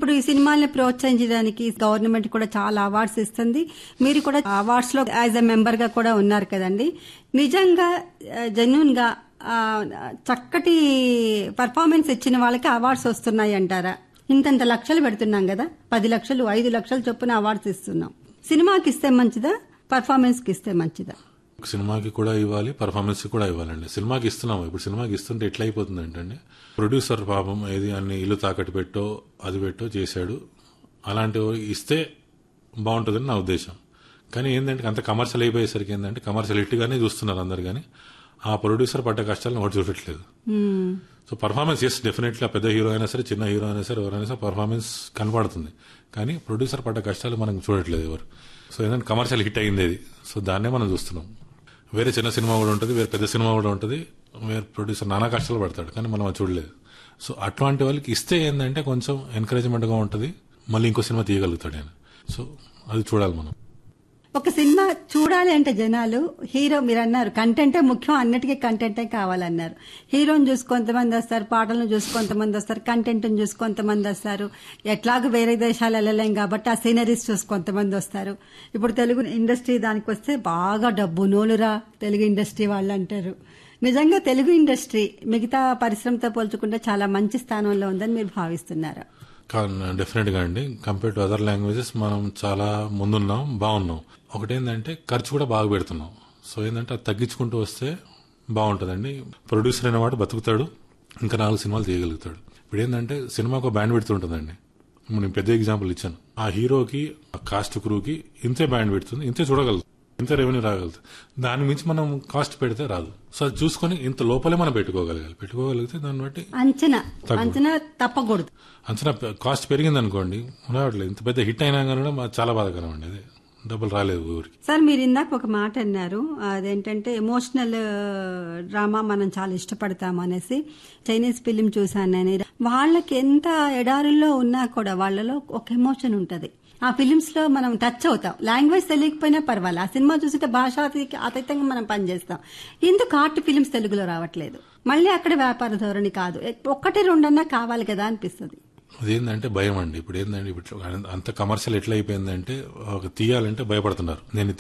ఇప్పుడు ఈ సినిమాల్ని ప్రోత్సహించడానికి గవర్నమెంట్ కూడా చాలా అవార్డ్స్ ఇస్తుంది మీరు కూడా అవార్డ్స్ లో యాజ్ ఎ మెంబర్ గా కూడా ఉన్నారు కదండి నిజంగా జెన్యున్ గా ఆ, చక్కటి పర్ఫార్మెన్స్ ఇచ్చిన వాళ్ళకి అవార్డ్స్ వస్తున్నాయి అంటారా ఇంతంత లక్షలు పెడుతున్నాం కదా పది లక్షలు ఐదు లక్షలు చొప్పున అవార్డ్స్ ఇస్తున్నాం సినిమాకి ఇస్తే మంచిదా పర్ఫార్మెన్స్ కి ఇస్తే మంచిదా సినిమాకి కూడా ఇవ్వాలి పర్ఫార్మెన్స్ కి కూడా ఇవ్వాలండి సినిమాకి ఇస్తున్నాము ఇప్పుడు సినిమాకి ఇస్తుంటే ఎట్లా అయిపోతుంది ఏంటంటే ప్రొడ్యూసర్ పాపం ఏది అన్ని ఇల్లు తాకట్టు పెట్టో అది పెట్టో చేశాడు అలాంటివి ఇస్తే బాగుంటుందని నా ఉద్దేశం కానీ ఏంటంటే అంత కమర్షియల్ అయిపోయేసరికి ఏంటంటే కమర్షియల్ హిట్గానే చూస్తున్నారు అందరు కానీ ఆ ప్రొడ్యూసర్ పడ్డ కష్టాలను ఒకటి చూడట్లేదు మ్మ్. సో పర్ఫార్మెన్స్ ఎస్ డెఫినెట్లీ పెద్ద హీరో అయినా సరే చిన్న హీరో అయినా సరే ఎవరైనా సరే పర్ఫార్మెన్స్ కనపడుతుంది కానీ ప్రొడ్యూసర్ పడ్డ కష్టాలు మనం చూడట్లేదు ఎవరు సో ఏంటంటే కమర్షియల్ హిట్ అయింది అది సో దాన్నే మనం చూస్తున్నాం వేరే చిన్న సినిమా కూడా ఉంటుంది వేరే పెద్ద సినిమా కూడా ఉంటుంది వేరే ప్రొడ్యూసర్ నానా కష్టాలు పడతాడు కానీ మనం అది చూడలేదు సో అట్లాంటి వాళ్ళకి ఇస్తే ఏంటంటే కొంచెం ఎంకరేజ్మెంట్గా ఉంటుంది మళ్ళీ ఇంకో సినిమా తీయగలుగుతాడు ఆయన సో అది చూడాలి మనం ఒక సినిమా చూడాలి అంటే జనాలు హీరో మీరు అన్నారు కంటెంటే ముఖ్యం అన్నిటికీ కంటెంటే కావాలన్నారు హీరోని చూసి కొంతమంది వస్తారు పాటలను చూసి కొంతమంది వస్తారు కంటెంట్ చూసి కొంతమంది వస్తారు ఎట్లాగో వేరే దేశాలు వెళ్ళలేం కాబట్టి ఆ సీనరీస్ చూసి కొంతమంది వస్తారు ఇప్పుడు తెలుగు ఇండస్ట్రీ దానికి వస్తే బాగా డబ్బు నోలురా తెలుగు ఇండస్ట్రీ వాళ్ళు అంటారు నిజంగా తెలుగు ఇండస్ట్రీ మిగతా పరిశ్రమతో పోల్చుకుంటే చాలా మంచి స్థానంలో ఉందని మీరు భావిస్తున్నారు డెఫినెట్ గా అండి కంపేర్ టు అదర్ లాంగ్వేజెస్ మనం చాలా ముందున్నాం బాగున్నాం ఒకటేంటంటే ఖర్చు కూడా బాగా పెడుతున్నాం సో ఏంటంటే అది తగ్గించుకుంటూ వస్తే బాగుంటుందండి ప్రొడ్యూసర్ అయిన వాడు బతుకుతాడు ఇంకా నాలుగు సినిమాలు తీయగలుగుతాడు ఇప్పుడు ఏంటంటే సినిమాకు బ్యాండ్ పెడుతుంటుందండి నేను పెద్ద ఎగ్జాంపుల్ ఇచ్చాను ఆ హీరోకి ఆ కాస్ట్ క్రూకి ఇంతే బ్యాండ్ పెడుతుంది ఇంతే చూడగలుగుతుంది ఇంత రెవెన్యూ రాగలుగుతుంది దాని మించి మనం కాస్ట్ పెడితే రాదు సో అది చూసుకొని ఇంత లోపలే మనం పెట్టుకోగలగాలి పెట్టుకోగలిగితే దాన్ని బట్టి అంచనా తగ్గు. అంచనా తప్పకూడదు అంచనా పె- కాస్ట్ పెరిగింది అనుకోండి రావట్లేదు ఇంత పెద్ద హిట్ అయినా కానీ కూడా మాకు చాలా బాధాకరం అండి అది డబ్బులు రాలేదు ఊరికి సార్ మీరు ఇందాక ఒక మాట అన్నారు అదేంటంటే ఎమోషనల్ డ్రామా మనం చాలా ఇష్టపడతాం అనేసి చైనీస్ ఫిలిం చూసాను నేను వాళ్ళకి ఎంత ఎడారుల్లో ఉన్నా కూడా వాళ్ళలో ఒక ఎమోషన్ ఉంటది ఆ ఫిలిమ్స్ లో మనం టచ్ అవుతాం లాంగ్వేజ్ తెలియకపోయినా పర్వాలేదు ఆ సినిమా చూస్తుంటే భాష అతీతంగా మనం పనిచేస్తాం ఎందుకు ఆర్ట్ ఫిలిమ్స్ తెలుగులో రావట్లేదు మళ్ళీ అక్కడ వ్యాపార ధోరణి కాదు ఒక్కటి రెండన్నా కావాలి కదా అనిపిస్తుంది అదేంటంటే భయం అండి ఇప్పుడు ఏంటంటే ఇప్పుడు అంత కమర్షియల్ ఎట్లా అయిపోయిందంటే ఒక తీయాలంటే భయపడుతున్నారు నేను